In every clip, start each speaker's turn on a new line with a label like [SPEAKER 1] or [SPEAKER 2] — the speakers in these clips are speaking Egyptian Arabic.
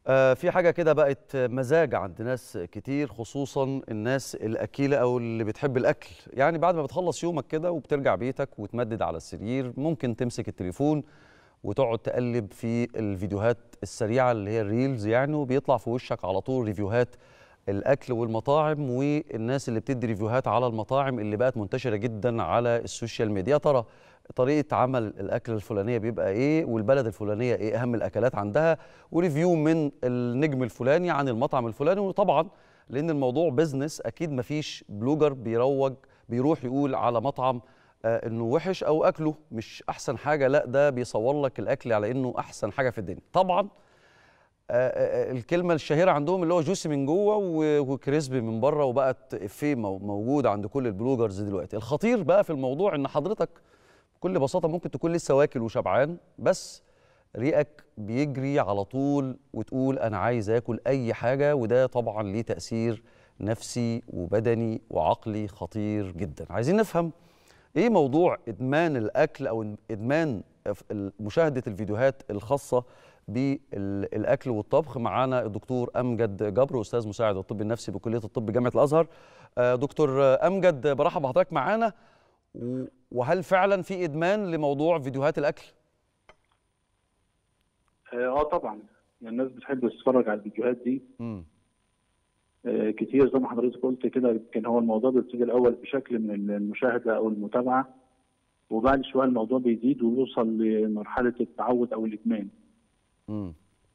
[SPEAKER 1] آه، في حاجة كده بقت مزاج عند ناس كتير خصوصا الناس الأكيلة أو اللي بتحب الأكل يعني بعد ما بتخلص يومك كده وبترجع بيتك وتمدد على السرير ممكن تمسك التليفون وتقعد تقلب في الفيديوهات السريعة اللي هي الريلز يعني وبيطلع في وشك على طول ريفيوهات الأكل والمطاعم والناس اللي بتدي ريفيوهات على المطاعم اللي بقت منتشرة جدا على السوشيال ميديا يا ترى طريقة عمل الأكل الفلانية بيبقى إيه والبلد الفلانية إيه أهم الأكلات عندها وريفيو من النجم الفلاني عن المطعم الفلاني وطبعا لأن الموضوع بيزنس أكيد مفيش بلوجر بيروج بيروح يقول على مطعم آه انه وحش او اكله مش احسن حاجه لا ده بيصور لك الاكل على انه احسن حاجه في الدنيا طبعا آه، آه، الكلمه الشهيره عندهم اللي هو جوسي من جوه و- وكريسبي من بره وبقت افيه مو- موجود عند كل البلوجرز دلوقتي الخطير بقى في الموضوع ان حضرتك بكل بساطه ممكن تكون لسه واكل وشبعان بس ريقك بيجري على طول وتقول انا عايز اكل اي حاجه وده طبعا ليه تاثير نفسي وبدني وعقلي خطير جدا عايزين نفهم ايه موضوع ادمان الاكل او ادمان مشاهده الفيديوهات الخاصه بالاكل والطبخ معانا الدكتور امجد جبر استاذ مساعد الطب النفسي بكليه الطب جامعه الازهر آه، دكتور امجد برحب بحضرتك معانا و- وهل فعلا في ادمان لموضوع فيديوهات الاكل
[SPEAKER 2] اه طبعا يعني الناس بتحب تتفرج على الفيديوهات دي
[SPEAKER 1] امم
[SPEAKER 2] آه كتير زي ما حضرتك قلت كده يمكن هو الموضوع بيبتدي الاول بشكل من المشاهده او المتابعه وبعد شويه الموضوع بيزيد ويوصل لمرحله التعود او الادمان
[SPEAKER 1] امم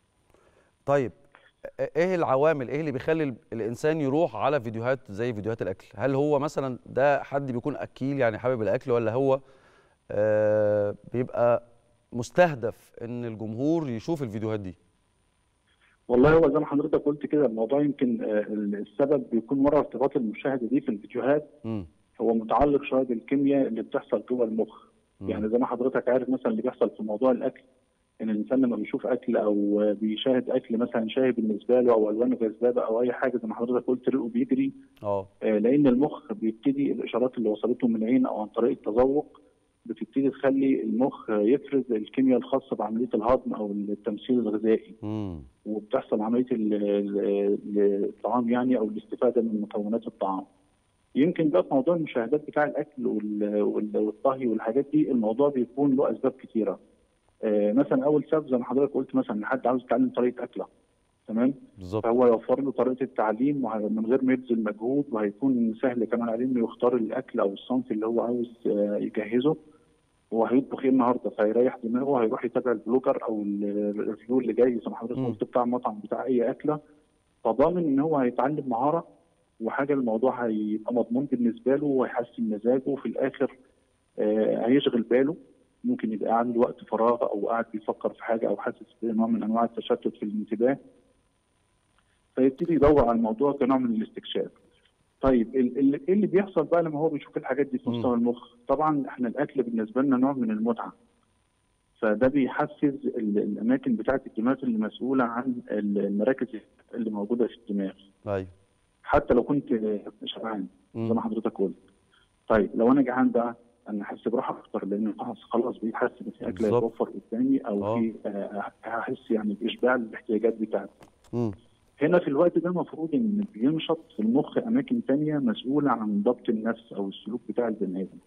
[SPEAKER 1] طيب إ- ايه العوامل ايه اللي بيخلي ال- الانسان يروح على فيديوهات زي فيديوهات الاكل هل هو مثلا ده حد بيكون اكيل يعني حابب الاكل ولا هو آه بيبقى مستهدف ان الجمهور يشوف الفيديوهات دي
[SPEAKER 2] والله هو زي ما حضرتك قلت كده الموضوع يمكن آه السبب بيكون ورا ارتباط المشاهده دي في الفيديوهات
[SPEAKER 1] امم
[SPEAKER 2] هو متعلق شويه بالكيمياء اللي بتحصل جوه المخ يعني زي ما حضرتك عارف مثلا اللي بيحصل في موضوع الاكل ان الانسان لما بيشوف اكل او بيشاهد اكل مثلا شاي بالنسبه له او الوانه جذابه او اي حاجه زي ما حضرتك قلت ريقه بيجري
[SPEAKER 1] اه
[SPEAKER 2] آه، لان المخ بيبتدي الاشارات اللي وصلته من العين او عن طريق التذوق بتبتدي تخلي المخ يفرز الكيمياء الخاصه بعمليه الهضم او التمثيل الغذائي
[SPEAKER 1] امم
[SPEAKER 2] وبتحصل عمليه ال- ال- الطعام يعني او الاستفاده من مكونات الطعام. يمكن بقى في موضوع المشاهدات بتاع الاكل وال- وال- والطهي والحاجات دي الموضوع بيكون له اسباب كثيره. آه، مثلا اول سبب زي ما حضرتك قلت مثلا ان حد عاوز يتعلم طريقه اكله تمام؟
[SPEAKER 1] بالظبط
[SPEAKER 2] فهو يوفر له طريقه التعليم وه- من غير ما يبذل مجهود وهيكون سهل كمان عليه انه يختار الاكل او الصنف اللي هو عاوز آه، يجهزه هو هيطبخ ايه النهارده فيريح دماغه هيروح يتابع البلوجر او ال- الريفيو اللي جاي زي ما حضرتك
[SPEAKER 1] مم.
[SPEAKER 2] قلت بتاع المطعم بتاع اي اكله فضامن ان هو هيتعلم مهاره وحاجه الموضوع هيبقى مضمون بالنسبه له وهيحسن مزاجه وفي الاخر آه، هيشغل باله ممكن يبقى عنده وقت فراغ او قاعد بيفكر في حاجه او حاسس بنوع من انواع التشتت في الانتباه فيبتدي يدور على الموضوع كنوع من الاستكشاف. طيب ال- ال- ايه اللي بيحصل بقى لما هو بيشوف الحاجات دي في
[SPEAKER 1] مم.
[SPEAKER 2] مستوى المخ؟ طبعا احنا الاكل بالنسبه لنا نوع من المتعه. فده بيحفز ال- الاماكن بتاعه الدماغ اللي مسؤوله عن ال- المراكز اللي موجوده في الدماغ
[SPEAKER 1] ايوه
[SPEAKER 2] حتى لو كنت شبعان زي
[SPEAKER 1] مم.
[SPEAKER 2] ما حضرتك قلت. طيب لو انا جعان بقى انا احس براحه اكتر لان خلاص خلاص بيحس ان في اكل
[SPEAKER 1] بالظبط.
[SPEAKER 2] هيتوفر قدامي او
[SPEAKER 1] آه.
[SPEAKER 2] في آه، هحس يعني باشباع الاحتياجات بتاعتي.
[SPEAKER 1] امم
[SPEAKER 2] هنا في الوقت ده المفروض ان بينشط في المخ اماكن تانية مسؤوله عن ضبط النفس او السلوك بتاع البني ادم.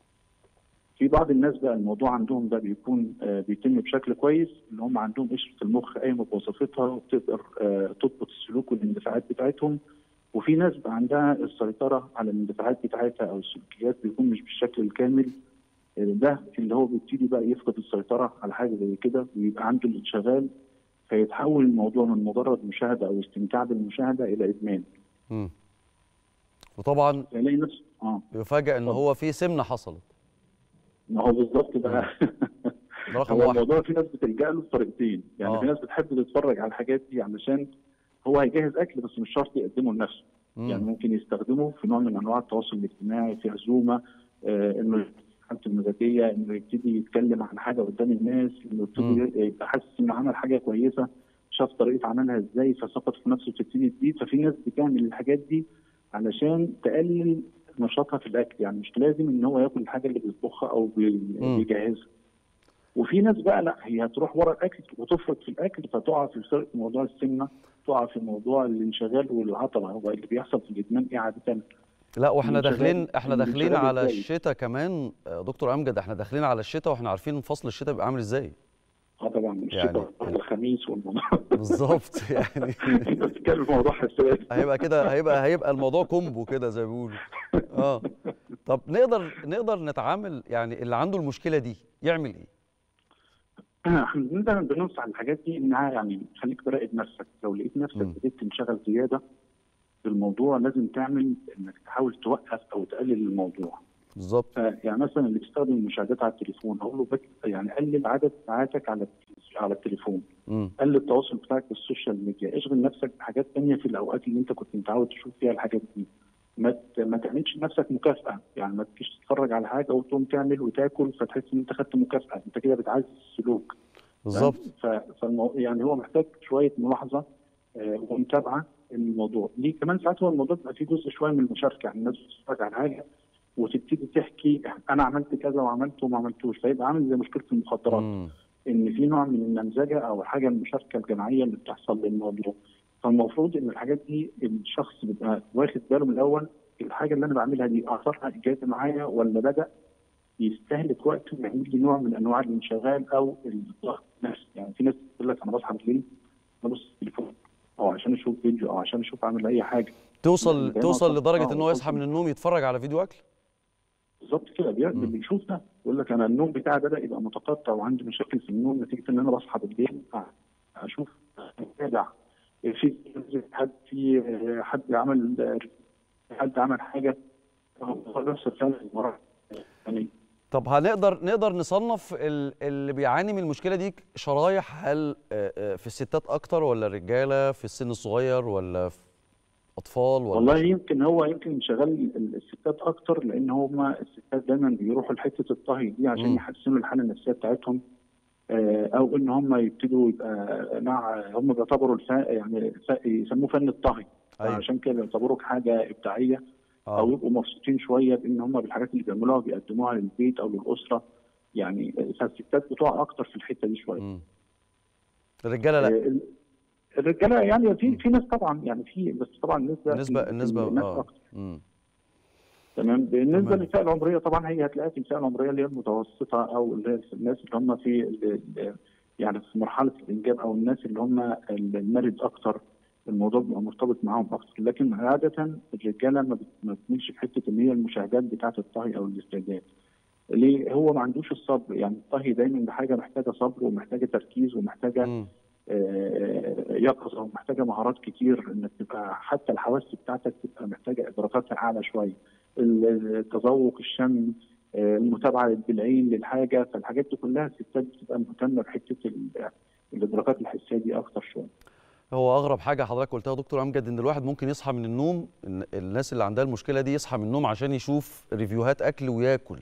[SPEAKER 2] في بعض الناس بقى الموضوع عندهم ده بيكون آه بيتم بشكل كويس ان هم عندهم قشره المخ قايمه بوظيفتها وبتقدر آه تضبط السلوك والاندفاعات بتاعتهم وفي ناس بقى عندها السيطره على الاندفاعات بتاعتها او السلوكيات بيكون مش بالشكل الكامل آه، ده اللي هو بيبتدي بقى يفقد السيطره على حاجه زي كده ويبقى عنده الانشغال فيتحول الموضوع من مجرد مشاهده او استمتاع بالمشاهده الى ادمان
[SPEAKER 1] امم وطبعا
[SPEAKER 2] فيلاقي نفسه اه
[SPEAKER 1] يفاجئ ان
[SPEAKER 2] اتفضل.
[SPEAKER 1] هو في سمنه حصلت
[SPEAKER 2] ما هو بالظبط بقى
[SPEAKER 1] ده رقم
[SPEAKER 2] هو
[SPEAKER 1] واحد
[SPEAKER 2] الموضوع في ناس بتلجا له بطريقتين يعني
[SPEAKER 1] آه.
[SPEAKER 2] في ناس بتحب تتفرج على الحاجات دي علشان هو هيجهز اكل بس مش شرط يقدمه لنفسه
[SPEAKER 1] مم.
[SPEAKER 2] يعني ممكن يستخدمه في نوع من انواع التواصل الاجتماعي في عزومه آه انه حالته المزاجيه انه يبتدي يتكلم عن حاجه قدام الناس انه يبتدي يبقى حاسس انه عمل حاجه كويسه شاف طريقه عملها ازاي فثقته في نفسه تبتدي تزيد ففي ناس بتعمل الحاجات دي علشان تقلل نشاطها في الاكل يعني مش لازم ان هو ياكل الحاجه اللي بيطبخها او بي-
[SPEAKER 1] مم.
[SPEAKER 2] بيجهزها وفي ناس بقى لا هي هتروح ورا الاكل وتفرط في الاكل فتقع في فرق موضوع السمنه تقع في موضوع الانشغال والعطله هو اللي بيحصل في الادمان ايه عاده
[SPEAKER 1] لا واحنا
[SPEAKER 2] الانشغال-
[SPEAKER 1] داخلين احنا داخلين
[SPEAKER 2] الانشغال
[SPEAKER 1] على
[SPEAKER 2] الزايد.
[SPEAKER 1] الشتاء كمان آه، دكتور امجد احنا داخلين على الشتاء واحنا عارفين فصل الشتاء بيبقى عامل ازاي
[SPEAKER 2] اه طبعا
[SPEAKER 1] يعني-
[SPEAKER 2] الشتاء الخميس والموضوع
[SPEAKER 1] بالظبط يعني
[SPEAKER 2] انت بتتكلم في موضوع حساس
[SPEAKER 1] هيبقى كده هيبقى هيبقى الموضوع كومبو كده زي ما بيقولوا اه طب نقدر نقدر نتعامل يعني اللي عنده المشكله دي يعمل ايه
[SPEAKER 2] احنا دايما بننصح الحاجات دي انها يعني خليك براقب نفسك لو لقيت نفسك
[SPEAKER 1] مم.
[SPEAKER 2] بديت تنشغل زياده في الموضوع لازم تعمل انك تحاول توقف او تقلل الموضوع
[SPEAKER 1] بالظبط
[SPEAKER 2] ف- يعني مثلا اللي بيستخدم المشاهدات على التليفون اقول له بك يعني قلل عدد ساعاتك على على التليفون
[SPEAKER 1] امم
[SPEAKER 2] قلل التواصل بتاعك بالسوشيال ميديا اشغل نفسك بحاجات تانية في الاوقات اللي انت كنت متعود تشوف فيها الحاجات دي ما ت- ما تعملش لنفسك مكافاه يعني ما تجيش تتفرج على حاجه وتقوم تعمل وتاكل فتحس ان انت خدت مكافاه انت كده بتعزز السلوك
[SPEAKER 1] بالظبط
[SPEAKER 2] ف... فالمو... يعني هو محتاج شويه ملاحظه آه، ومتابعه الموضوع ليه كمان ساعات هو الموضوع بيبقى فيه جزء شويه من المشاركه يعني الناس بتتفرج على حاجه وتبتدي تحكي انا عملت كذا وعملت وما عملتوش فيبقى عامل زي مشكله المخدرات
[SPEAKER 1] مم.
[SPEAKER 2] ان في نوع من النمذجه او حاجه من المشاركه الجماعيه اللي بتحصل للموضوع فالمفروض ان الحاجات دي الشخص بيبقى واخد باله من الاول الحاجه اللي انا بعملها دي اثرها ايجابي معايا ولا بدا يستهلك وقت ويعمل لي نوع من انواع الانشغال او الضغط نفسي يعني في ناس بتقول لك انا بصحى بالليل ببص في التليفون او عشان اشوف فيديو او عشان اشوف اعمل اي حاجه
[SPEAKER 1] توصل
[SPEAKER 2] ده
[SPEAKER 1] توصل
[SPEAKER 2] نقطة.
[SPEAKER 1] لدرجه
[SPEAKER 2] آه،
[SPEAKER 1] ان هو يصحى
[SPEAKER 2] وصلت.
[SPEAKER 1] من النوم يتفرج على فيديو اكل
[SPEAKER 2] بالظبط كده بي-
[SPEAKER 1] مم.
[SPEAKER 2] بيشوف ده يقول لك انا النوم بتاعي بدا يبقى متقطع وعندي مشاكل في النوم نتيجه ان انا بصحى بالليل اشوف اتابع في حد في حد عمل حد عمل حاجه هو نفس الفعل المرة. يعني
[SPEAKER 1] طب هنقدر نقدر نصنف ال- اللي بيعاني من المشكله دي شرايح هل آه، آه، في الستات اكتر ولا الرجاله في السن الصغير ولا في اطفال ولا
[SPEAKER 2] والله يمكن هو يمكن شغال ال- الستات اكتر لان هم الستات دايما بيروحوا لحته الطهي دي عشان
[SPEAKER 1] مم.
[SPEAKER 2] يحسنوا الحاله النفسيه بتاعتهم آه، او ان هم يبتدوا يبقى مع هم بيعتبروا الف... يعني ف- يسموه فن الطهي
[SPEAKER 1] أيوة.
[SPEAKER 2] عشان كده بيعتبروه حاجه ابداعيه او
[SPEAKER 1] اه
[SPEAKER 2] يبقوا مبسوطين شويه بان هم بالحاجات اللي بيعملوها بيقدموها للبيت او للاسره يعني فالستات بتقع اكتر في الحته دي شويه
[SPEAKER 1] مم. الرجاله لا
[SPEAKER 2] آه، ال- الرجاله يعني في في ناس طبعا يعني في بس طبعا النسبه
[SPEAKER 1] النسبه النسبه
[SPEAKER 2] الناس
[SPEAKER 1] اه
[SPEAKER 2] أكتر.
[SPEAKER 1] مم.
[SPEAKER 2] تمام بالنسبه
[SPEAKER 1] تمام.
[SPEAKER 2] للفئه العمريه طبعا هي هتلاقيها في الفئه العمريه اللي هي المتوسطه او اللي هي الناس اللي هم في ال- ال- يعني في مرحله الانجاب او الناس اللي هم المرض اكتر الموضوع بيبقى مرتبط معاهم اكتر لكن عاده الرجاله ما بت- ما بتميلش في حته ان هي المشاهدات بتاعه الطهي او الاستعداد ليه هو ما عندوش الصبر يعني الطهي دايما ده حاجه محتاجه صبر ومحتاجه تركيز ومحتاجه
[SPEAKER 1] مم.
[SPEAKER 2] آه، يقظه ومحتاجه مهارات كتير انك تبقى حتى الحواس بتاعتك تبقى محتاجه ادراكاتها اعلى شويه التذوق الشم آه، المتابعه بالعين للحاجه فالحاجات دي كلها الستات بتبقى مهتمه بحته ال- الادراكات الحسيه دي اكتر شويه
[SPEAKER 1] هو اغرب حاجه حضرتك قلتها يا دكتور امجد ان الواحد ممكن يصحى من النوم إن الناس اللي عندها المشكله دي يصحى من النوم عشان يشوف ريفيوهات اكل وياكل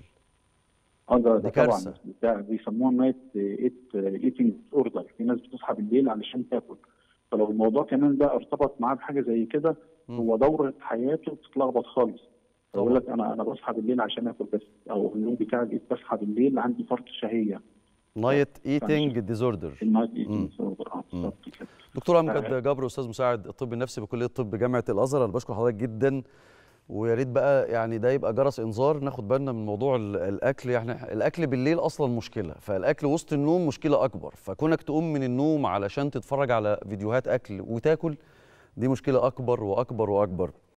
[SPEAKER 2] اه ده,
[SPEAKER 1] دي
[SPEAKER 2] ده
[SPEAKER 1] كارثة.
[SPEAKER 2] طبعا ده بيسموها نايت ايت ايتنج اوردر في ناس بتصحى بالليل علشان تاكل فلو الموضوع كمان ده ارتبط معاه بحاجه زي كده
[SPEAKER 1] مم.
[SPEAKER 2] هو دوره حياته بتتلخبط خالص
[SPEAKER 1] طبعا.
[SPEAKER 2] يقول لك انا انا بصحى بالليل عشان اكل بس او النوم بتاعي بقيت بصحى بالليل عندي فرط شهيه
[SPEAKER 1] نايت ايتنج ديزوردر
[SPEAKER 2] النايت
[SPEAKER 1] مم.
[SPEAKER 2] ايتنج اوردر اه
[SPEAKER 1] مم.
[SPEAKER 2] بالظبط كده
[SPEAKER 1] دكتور امجد جبر استاذ مساعد الطب النفسي بكليه الطب جامعه الازهر انا بشكر حضرتك جدا ويا ريت بقى يعني ده يبقى جرس انذار ناخد بالنا من موضوع ال- الاكل يعني الاكل بالليل اصلا مشكله فالاكل وسط النوم مشكله اكبر فكونك تقوم من النوم علشان تتفرج على فيديوهات اكل وتاكل دي مشكله اكبر واكبر واكبر